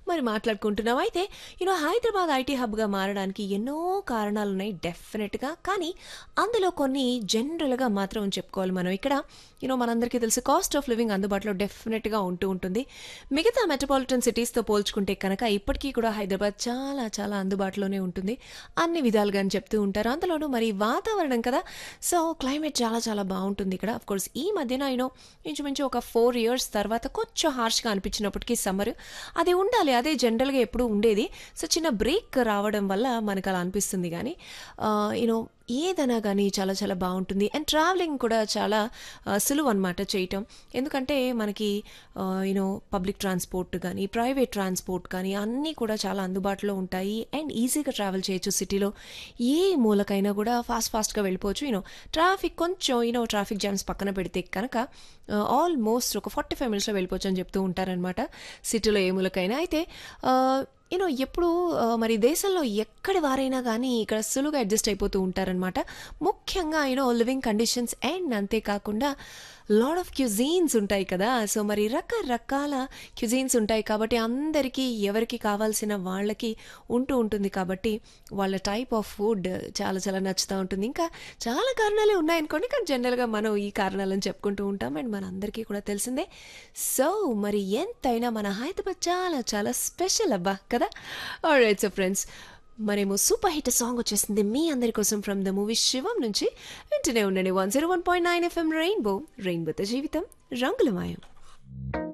మరి మాట్లాడుకుంటున్నాం అయితే యూనో హైదరాబాద్ ఐటీ హబ్గా మారడానికి ఎన్నో కారణాలు ఉన్నాయి డెఫినెట్గా కానీ అందులో కొన్ని జనరల్గా మాత్రం చెప్పుకోవాలి మనం ఇక్కడ యూనో మనందరికీ తెలుసు కాస్ట్ ఆఫ్ లివింగ్ అందుబాటులో డెఫినెట్గా ఉంటూ ఉంటుంది మిగతా మెట్రోపాలిటన్ సిటీస్తో పోల్చుకుంటే కనుక ఇప్పటికీ కూడా హైదరాబాద్ చాలా చాలా అందుబాటులోనే ఉంటుంది అన్ని విధాలుగా అని చెప్తూ ఉంటారు అందులోనూ మరి వాతావరణం కదా సో క్లైమేట్ చాలా చాలా బాగుంటుంది ఇక్కడ అఫ్ కోర్స్ ఈ మధ్యన యూనో ఇంచుమించు ఒక ఫోర్ ఇయర్స్ తర్వాత కొంచెం హార్ష్గా అనిపించినప్పటికీ సమ్మర్ అది ఉండాలి అదే జనరల్గా ఎప్పుడూ ఉండేది సో చిన్న బ్రేక్ రావడం వల్ల మనకు అలా అనిపిస్తుంది కానీ యూనో ఏదైనా కానీ చాలా చాలా బాగుంటుంది అండ్ ట్రావెలింగ్ కూడా చాలా ఆ, సులువు అనమాట చేయటం ఎందుకంటే మనకి యూనో పబ్లిక్ ట్రాన్స్పోర్ట్ కానీ ప్రైవేట్ ట్రాన్స్పోర్ట్ కానీ అన్నీ కూడా చాలా అందుబాటులో ఉంటాయి అండ్ ఈజీగా ట్రావెల్ చేయొచ్చు సిటీలో ఏ మూలకైనా కూడా ఫాస్ట్ ఫాస్ట్గా వెళ్ళిపోవచ్చు యూనో ట్రాఫిక్ కొంచెం యూనో ట్రాఫిక్ జామ్స్ పక్కన పెడితే కనుక ఆల్మోస్ట్ ఒక ఫార్టీ ఫైవ్ మినిట్స్లో వెళ్ళిపోవచ్చు అని చెప్తూ ఉంటారనమాట సిటీలో ఏ మూలకైనా అయితే యూనో ఎప్పుడు ఆ, మరి దేశంలో ఎక్కడి వారైనా కానీ ఇక్కడ సులువుగా అడ్జస్ట్ అయిపోతూ ఉంటారనమాట ముఖ్యంగా యూనో లివింగ్ కండిషన్స్ అండ్ అంతేకాకుండా లాడ్ ఆఫ్ క్యుజీన్స్ ఉంటాయి కదా సో మరి రకరకాల క్యుజీన్స్ ఉంటాయి కాబట్టి అందరికీ ఎవరికి కావాల్సిన వాళ్ళకి ఉంటూ ఉంటుంది కాబట్టి వాళ్ళ టైప్ ఆఫ్ ఫుడ్ చాలా చాలా నచ్చుతూ ఉంటుంది ఇంకా చాలా కారణాలే ఉన్నాయనుకోండి కానీ జనరల్గా మనం ఈ కారణాలను చెప్పుకుంటూ ఉంటాం అండ్ మనందరికీ కూడా తెలిసిందే సో మరి ఎంతైనా మన హైదరాబాద్ చాలా చాలా స్పెషల్ అబ్బా కదా ఆల్రైట్ సో ఫ్రెండ్స్ మరేమో సూపర్ హిట్ సాంగ్ వచ్చేసింది మీ అందరి కోసం ఫ్రమ్ ద మూవీ శివం నుంచి వింటూనే ఉండండి one zero one point nine FM rainbow రెయిన్బోతో జీవితం రంగులమాయం